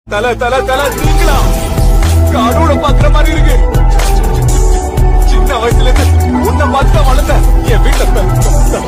தல தல தல நீங்களா கடவுள பாக்குற மாதிரி இருக்கு சின்ன வயசுல இருந்து உன்னை பார்த்து வளர்ந்த என் வீட்டுல பெ-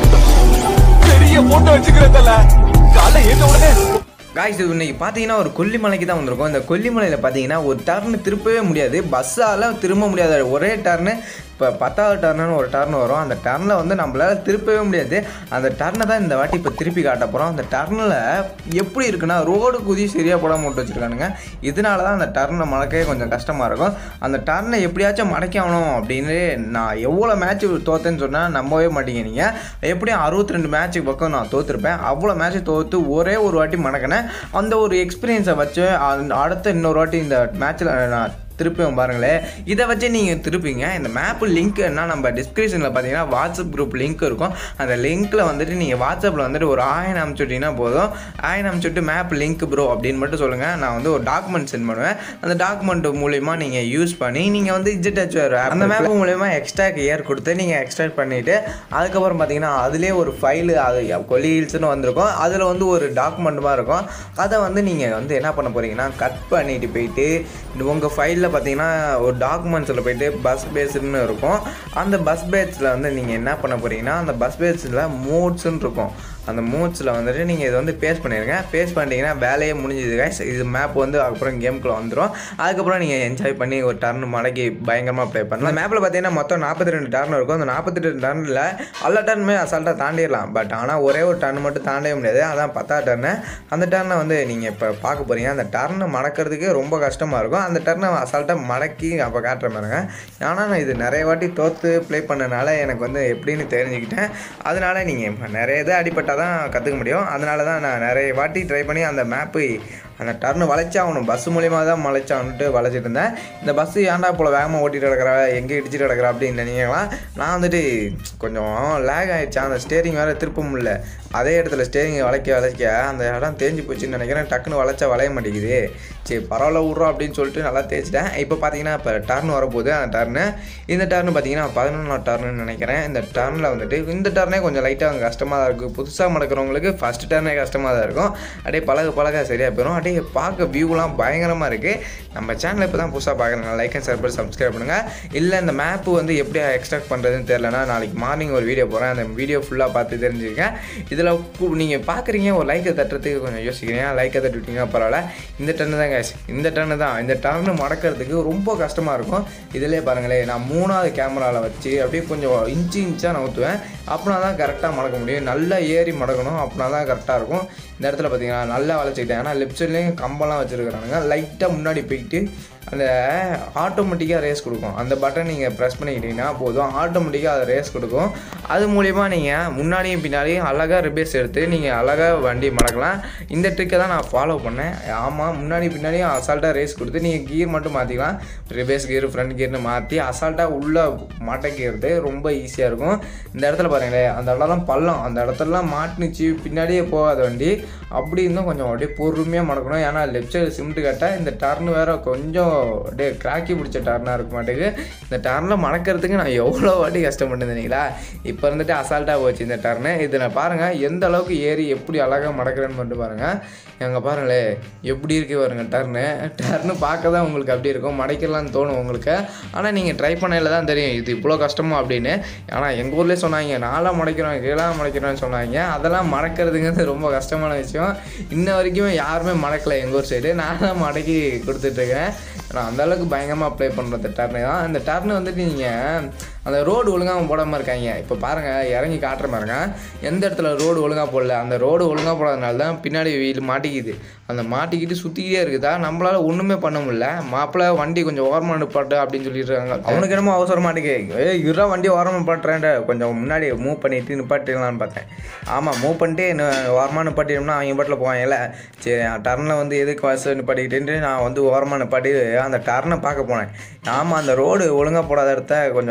பெரிய போட்டோ வச்சுக்கிறேன் தல காலை ஏத்த உடனே காய்ஸ் இது இன்னைக்கு பார்த்தீங்கன்னா ஒரு கொல்லிமலைக்கு தான் வந்திருக்கோம் இந்த கொல்லிமலையில் பார்த்தீங்கன்னா ஒரு டர்ன் திருப்பவே முடியாது பஸ்ஸால் திரும்ப முடியாது ஒரே டர்னு இப்போ பத்தாவது டர்னுன்னு ஒரு டர்ன் வரும் அந்த டர்னில் வந்து நம்மளால் திருப்பவே முடியாது அந்த டர்னை தான் இந்த வாட்டி இப்போ திருப்பி காட்ட போகிறோம் அந்த டர்னில் எப்படி இருக்குன்னா ரோடு குதி சரியாக போடாம விட்டு வச்சுருக்கானுங்க இதனால தான் அந்த டர்னை மடக்கவே கொஞ்சம் கஷ்டமாக இருக்கும் அந்த டர்னை எப்படியாச்சும் மடக்கி ஆகணும் அப்படின்னு நான் எவ்வளோ மேட்ச் தோத்தேன்னு சொன்னால் நம்பவே மாட்டீங்க நீங்கள் எப்படியும் அறுபத்தி ரெண்டு மேட்ச்சுக்கு பக்கம் நான் தோற்றுருப்பேன் அவ்வளோ மேட்ச் தோற்று ஒரே ஒரு வாட்டி மடக்கினேன் அந்த ஒரு எக்ஸ்பீரியன்ஸை வச்சு அந்த- அடுத்த இன்னொரு வாட்டி இந்த மேட்ச்சில் நான் திருப்பியும் பாருங்களேன் இதை வச்சு நீங்கள் திருப்பிங்க இந்த மேப்பு லிங்க் என்ன நம்ம டிஸ்கிரிப்ஷனில் பார்த்தீங்கன்னா வாட்ஸ்அப் குரூப் லிங்க் இருக்கும் அந்த லிங்க்கில் வந்துட்டு நீங்கள் வாட்ஸ்அப்பில் வந்துட்டு ஒரு ஆயிரம் அனுப்பிச்சுட்டிங்கன்னா போதும் ஆயிரம் அனுப்பிச்சுட்டு மேப் லிங்க் ப்ரோ அப்படின்னு மட்டும் சொல்லுங்கள் நான் வந்து ஒரு டாக்குமெண்ட் சென்ட் பண்ணுவேன் அந்த டாக்குமெண்ட் மூலிமா நீங்கள் யூஸ் பண்ணி நீங்கள் வந்து இஜிடச் அந்த மேப் மூலிமா எக்ஸ்ட்ரா இயர் கொடுத்து நீங்கள் எக்ஸ்ட்ராக்ட் பண்ணிவிட்டு அதுக்கப்புறம் பார்த்தீங்கன்னா அதுலேயே ஒரு ஃபைலு அது கொல்லி ஹில்ஸ்னு வந்திருக்கும் அதில் வந்து ஒரு டாக்குமெண்ட்டுமாக இருக்கும் அதை வந்து நீங்கள் வந்து என்ன பண்ண போகிறீங்கன்னா கட் பண்ணிட்டு போயிட்டு உங்கள் ஃபைலில் பார்த்தீங்கன்னா ஒரு டாக்குமெண்ட்ஸில் போயிட்டு பஸ் பேஸ்டுன்னு இருக்கும் அந்த பஸ் பேஸில் வந்து நீங்கள் என்ன பண்ண போகிறீங்கன்னா அந்த பஸ் பேஸில் மோட்ஸ்ன்னு இருக்கும் அந்த மோட்ஸில் வந்துட்டு நீங்கள் இதை வந்து பேஸ்ட் பண்ணிடுங்க பேஸ்ட் பண்ணிட்டீங்கன்னா வேலையே முடிஞ்சுது guys இது மேப் வந்து அதுக்கப்புறம் கேமுக்குள்ளே வந்துடும் அதுக்கப்புறம் நீங்கள் என்ஜாய் பண்ணி ஒரு டர்ன் மடக்கி பயங்கரமாக ப்ளே பண்ணலாம் அந்த மேப்பில் பார்த்தீங்கன்னா மொத்தம் நாற்பத்தி ரெண்டு டர்ன் இருக்கும் அந்த நாற்பத்தி ரெண்டு டர்னில் எல்லா டர்னுமே அசால்ட்டாக தாண்டிடலாம் பட் ஆனால் ஒரே ஒரு டர்ன் மட்டும் தாண்டவே முடியாது அதான் பத்தாவது டர்னு அந்த டர்னை வந்து நீங்கள் இப்போ பார்க்க போகிறீங்க அந்த டர்னை மடக்கிறதுக்கு ரொம்ப கஷ்டமாக இருக்கும் அந்த டர்னை அசால்ட்டாக மடக்கி அப்போ காட்டுற மாதிரிங்க ஆனால் நான் இது நிறைய வாட்டி தோற்று ப்ளே பண்ணனால எனக்கு வந்து எப்படின்னு தெரிஞ்சுக்கிட்டேன் அதனால நீங்கள் இப்போ நிறைய இது அடிப்பட்டால் தான் கற்றுக்க முடியும் அதனால தான் நான் நிறைய வாட்டி ட்ரை பண்ணி அந்த மேப்பு அந்த டர்னு வளைச்சாகணும் பஸ் மூலியமாக தான் வளைச்சாகணுன்ட்டு வளைச்சிட்டு இருந்தேன் இந்த பஸ்ஸு ஏன்டா போல் வேகமாக ஓட்டிட்டு கிடக்குறா எங்கே இடிச்சிட்டு கிடக்குறா அப்படின்னு நினைக்கலாம் நான் வந்துட்டு கொஞ்சம் லேக் ஆயிடுச்சு அந்த ஸ்டேரிங் வேறு திருப்ப முடியல அதே இடத்துல ஸ்டேரிங் வளைக்க வளைக்க அந்த இடம் தேஞ்சு போச்சுன்னு நினைக்கிறேன் டக்குன்னு வளைச்சா வளைய மாட்டேங்குது சரி பரவாயில்ல விட்றோம் அப்படின்னு சொல்லிட்டு நல்லா தேய்ச்சிட்டேன் இப்போ பார்த்தீங்கன்னா இப்போ டர்ன் வரப்போகுது அந்த டர்னு இந்த டர்னு பார்த்தீங்கன்னா பதினொன்றாம் டர்னு நினைக்கிறேன் இந்த டர்னில் வந்துட்டு இந்த டர்னே கொஞ்சம் லைட்டாக கஷ்டமாக தான் இருக்குது புதுசாக மடக்கிறவங்களுக்கு ஃபஸ்ட் டர்னே கஷ்டமாக தான் இருக்கும் அப்படியே பழக பழக சரியாக போயிடும் அப்படியே பார்க்க வியூலாம் பயங்கரமாக இருக்குது நம்ம சேனலை இப்போ தான் புதுசாக பார்க்குறேன் லைக் அண்ட் ஷேர் பண்ணி சப்ஸ்கிரைப் பண்ணுங்கள் இல்லை இந்த மேப்பு வந்து எப்படி எக்ஸ்ட்ராக்ட் பண்ணுறதுன்னு தெரிலனா நாளைக்கு மார்னிங் ஒரு வீடியோ போகிறேன் அந்த வீடியோ ஃபுல்லாக பார்த்து தெரிஞ்சுக்கங்க இதில் நீங்கள் பார்க்குறீங்க ஒரு லைக்கை தட்டுறதுக்கு கொஞ்சம் யோசிக்கிறீங்க லைக்கை தட்டுவிட்டீங்கன்னா பரவாயில்ல இந்த டன்னு தான் guys இந்த டன்னு தான் இந்த டன்னு மடக்கிறதுக்கு ரொம்ப கஷ்டமாக இருக்கும் இதிலே பாருங்களேன் நான் மூணாவது கேமராவில் வச்சு அப்படியே கொஞ்சம் இன்ச்சு இன்ச்சாக நவுத்துவேன் அப்படின்னா தான் கரெக்டாக மடக்க முடியும் நல்லா ஏறி மடக்கணும் அப்படின்னா தான் கரெக்டாக இருக்கும் இந்த இடத்துல பார்த்தீங்கன்னா நல்லா வளைச்சிக்கிட்டேன் ஏன்னா லெஃப்ட் சைட்லேயும் கம்பெல்லாம் வச்சுருக்கானுங்க லைட்டாக முன்னாடி போயிட்டு அந்த ஆட்டோமேட்டிக்காக ரேஸ் கொடுக்கும் அந்த பட்டன் நீங்கள் ப்ரெஸ் பண்ணிக்கிட்டீங்கன்னா போதும் ஆட்டோமேட்டிக்காக அது ரேஸ் கொடுக்கும் அது மூலிமா நீங்கள் முன்னாடியும் பின்னாடியும் அழகாக ரிபேஸ் எடுத்து நீங்கள் அழகாக வண்டி மடக்கலாம் இந்த ட்ரிக்கை தான் நான் ஃபாலோ பண்ணேன் ஆமாம் முன்னாடி பின்னாடியும் அசால்ட்டாக ரேஸ் கொடுத்து நீங்கள் கீர் மட்டும் மாற்றிக்கலாம் ரிபேஸ் கீர் ஃப்ரண்ட் கீர்னு மாற்றி அசால்ட்டாக உள்ளே மாட்டக்கிறது ரொம்ப ஈஸியாக இருக்கும் இந்த இடத்துல பாருங்களேன் அந்த இடம்லாம் பள்ளம் அந்த இடத்துலலாம் மாட்டுனுச்சு பின்னாடியே போகாத வண்டி அப்படி இருந்தும் கொஞ்சம் அப்படியே பொறுமையாக மடக்கணும் ஏன்னா லெஃப்ட் சைடு சிமெண்ட் கட்ட இந்த டர்ன் வேற கொஞ்சம் அப்படியே கிராக்கி பிடிச்ச டர்னாக இருக்க மாட்டேங்குது இந்த டர்னில் மடக்கிறதுக்கு நான் எவ்வளோ வாட்டி கஷ்டப்பட்டு இருந்தீங்களா இப்போ இருந்துட்டு அசால்ட்டாக போச்சு இந்த டர்னு இதை நான் பாருங்கள் எந்த அளவுக்கு ஏறி எப்படி அழகாக மடக்கிறேன்னு மட்டும் பாருங்கள் எங்கே பாருங்களேன் எப்படி இருக்கு பாருங்க டர்னு டர்னு பார்க்க தான் உங்களுக்கு அப்படி இருக்கும் மடைக்கலாம்னு தோணும் உங்களுக்கு ஆனால் நீங்கள் ட்ரை பண்ணையில் தான் தெரியும் இது இவ்வளோ கஷ்டமா அப்படின்னு ஆனால் எங்கள் ஊர்லேயே சொன்னாங்க நாளாக மடைக்கிறோம் கீழாக மடைக்கிறோம்னு சொன்னாங்க அதெல்லாம் மடக்கிறதுங்கிறது ரொம்ப கஷ்டமான விஷயம் இன்ன வரைக்குமே யாருமே மடக்கலை எங்கள் ஊர் சைடு நான் தான் மடக்கி கொடுத்துட்ருக்கேன் நான் அந்தளவுக்கு பயங்கரமாக அப்ளை பண்ணுறது டர்னு தான் அந்த டர்னு வந்துட்டு நீங்கள் அந்த ரோடு ஒழுங்காக போடாமல் இருக்காங்க இப்போ பாருங்கள் இறங்கி காட்டுற பாருங்க எந்த இடத்துல ரோடு ஒழுங்காக போடல அந்த ரோடு ஒழுங்காக போடாதனால தான் பின்னாடி வீல் மாட்டிக்குது அந்த மாட்டிக்கிட்டு சுற்றிக்கிட்டே இருக்குதா நம்மளால ஒன்றுமே பண்ண முடியல மாப்பிள்ளை வண்டி கொஞ்சம் ஓரமாக நிப்பாட்டு அப்படின்னு சொல்லிடுறாங்க அவனுக்கு என்னமோ அவசரம் மாட்டேங்க ஏ இருறா வண்டி ஓரமாக நிப்பாட்டுறேன் கொஞ்சம் முன்னாடி மூவ் பண்ணிட்டு நிப்பாட்டிடலான்னு பார்த்தேன் ஆமாம் மூவ் பண்ணிட்டு ஓரமாக நிப்பாட்டிட்டோம்னா அவங்க பாட்டில் போவாங்கல்ல சரி டர்னில் வந்து எதுக்கு வசதி நிப்பாட்டிக்கிட்டு நான் வந்து ஓரமாக நிப்பாட்டி அந்த டர்னை பார்க்க போனேன் ஆமாம் அந்த ரோடு ஒழுங்காக போடாத இடத்த கொஞ்சம் ஃபோட்டோ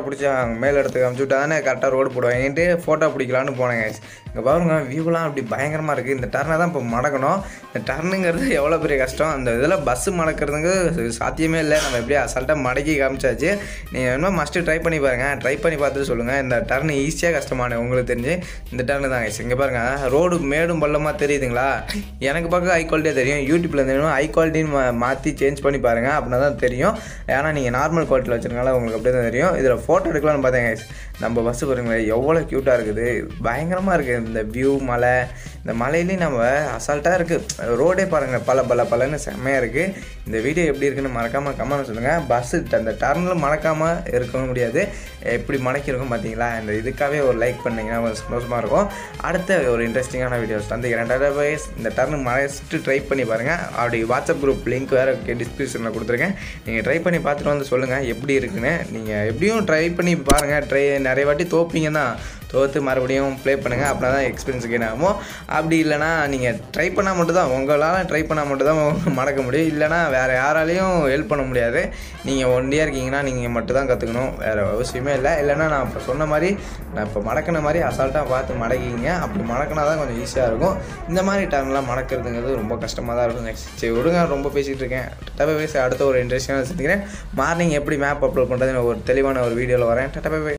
பிடிச்சி அவங்க மேல் இடத்துக்கு அமுச்சு விட்டா தானே கரெக்டாக ரோடு போடுவாங்கன்ட்டு ஃபோட்டோ பிடிக்கலான்னு போனேங்க இங்கே பாருங்க வியூலாம் அப்படி பயங்கரமாக இருக்குது இந்த டர்னை தான் இப்போ மடக்கணும் இந்த டர்னுங்கிறது எவ்வளோ பெரிய கஷ்டம் அந்த இதில் பஸ்ஸு மடக்கிறதுங்க சாத்தியமே இல்லை நம்ம எப்படியே அசால்ட்டாக மடக்கி காமிச்சாச்சு நீங்கள் வேணுமா மஸ்ட்டு ட்ரை பண்ணி பாருங்கள் ட்ரை பண்ணி பார்த்துட்டு சொல்லுங்கள் இந்த டர்ன் ஈஸியாக கஷ்டமான உங்களுக்கு தெரிஞ்சு இந்த டர்னு தான் இங்கே பாருங்கள் ரோடு மேடும் பள்ளமாக தெரியுதுங்களா எனக்கு பார்க்க ஹை குவாலிட்டியாக தெரியும் யூடியூப்பில் தெரியும் ஹை குவாலிட்டின்னு மா மாற்றி சேஞ்ச் பண்ணி பாருங்கள் அப்படின்னா தான் தெரியும் ஏன்னா நீங்கள் நார்மல் குவாலிட்டியில் வச்சுருக்கனால உங்களுக்கு அப்படியே தான் தெரியும் இதில் ஃபோட்டோ எடுக்கலாம்னு பார்த்தேங்க நம்ம பஸ்ஸு பாருங்களேன் எவ்வளோ க்யூட்டாக இருக்குது பயங்கரமாக இருக்குது இந்த வியூ மலை இந்த மலையிலையும் நம்ம அசால்ட்டாக இருக்குது ரோடே பாருங்கள் பல பல பலன்னு செம்மையாக இருக்குது இந்த வீடியோ எப்படி இருக்குன்னு மறக்காமல் கமெண்ட் சொல்லுங்கள் பஸ்ஸு அந்த டர்னில் மறக்காமல் இருக்கவும் முடியாது எப்படி மடக்கிருக்கும் பார்த்தீங்களா இந்த இதுக்காகவே ஒரு லைக் பண்ணிங்கன்னா கொஞ்சம் சந்தோஷமாக இருக்கும் அடுத்த ஒரு இன்ட்ரெஸ்டிங்கான வீடியோஸ் தந்துக்கிறேன் டாடா பாய்ஸ் இந்த டர்னு மறைச்சிட்டு ட்ரை பண்ணி பாருங்கள் அப்படி வாட்ஸ்அப் குரூப் லிங்க் வேறு டிஸ்கிரிப்ஷனில் கொடுத்துருக்கேன் நீங்கள் ட்ரை பண்ணி பார்த்துட்டு வந்து சொல்லுங்கள் எப்படி இருக்குன்னு நீங்கள் எப்படியும் ட்ரை பண்ணி பாருங்கள் ட்ரை நிறைய வாட்டி தோப்பீங்க தான் தோற்று மறுபடியும் ப்ளே பண்ணுங்கள் அப்படின்னா தான் எக்ஸ்பீரியன்ஸ் கெயின் ஆகும் அப்படி இல்லைனா நீங்கள் ட்ரை பண்ணால் மட்டும் தான் உங்களால் ட்ரை பண்ணால் மட்டும் தான் மடக்க முடியும் இல்லைனா வேறு யாராலையும் ஹெல்ப் பண்ண முடியாது நீங்கள் ஒன்றியாக இருக்கீங்கன்னா நீங்கள் மட்டும் தான் கற்றுக்கணும் வேறு அவசியமே இல்லை இல்லைனா நான் இப்போ சொன்ன மாதிரி நான் இப்போ மடக்கின மாதிரி அசால்ட்டாக பார்த்து மடக்கிங்க அப்படி மடக்கினா தான் கொஞ்சம் ஈஸியாக இருக்கும் இந்த மாதிரி டர்ன்லாம் மடக்கிறதுங்கிறது ரொம்ப கஷ்டமாக தான் இருக்கும் நெக்ஸ்ட் சரி விடுங்க ரொம்ப பேசிகிட்டு இருக்கேன் டப்பை பேசி அடுத்த ஒரு இன்ட்ரெஸ்டிங்காக வச்சுருக்கிறேன் மார்னிங் எப்படி மேப் அப்லோட் பண்ணுறது ஒரு தெளிவான ஒரு வீடியோவில் வரேன் டட்டா பை